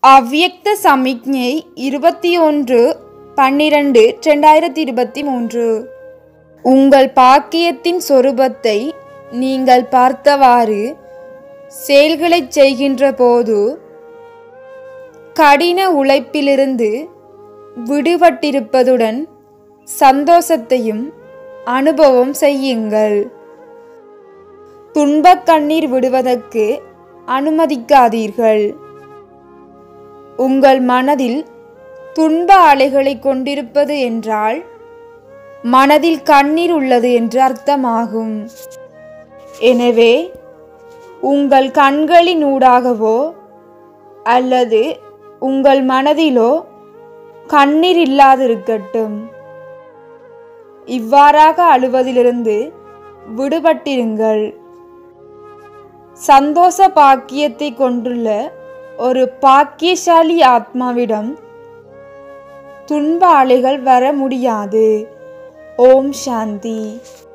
அவ்யக்த சமிக்ஞை இருபத்தி ஒன்று பன்னிரண்டு ரெண்டாயிரத்தி இருபத்தி மூன்று உங்கள் பாக்கியத்தின் சொரூபத்தை நீங்கள் பார்த்தவாறு செயல்களைச் செய்கின்ற போது கடின உழைப்பிலிருந்து விடுபட்டிருப்பதுடன் சந்தோஷத்தையும் அனுபவம் செய்யுங்கள் துன்பக் கண்ணீர் விடுவதற்கு அனுமதிக்காதீர்கள் உங்கள் மனதில் துன்ப அலைகளை கொண்டிருப்பது என்றால் மனதில் கண்ணீர் உள்ளது என்று அர்த்தமாகும் எனவே உங்கள் கண்களின் ஊடாகவோ அல்லது உங்கள் மனதிலோ கண்ணீர் இல்லாதிருக்கட்டும் இவ்வாறாக அழுவதிலிருந்து விடுபட்டிருங்கள் சந்தோஷ பாக்கியத்தை கொண்டுள்ள ஒரு பாக்கியசாலி ஆத்மாவிடம் துன்ப அலைகள் வர முடியாது ஓம் சாந்தி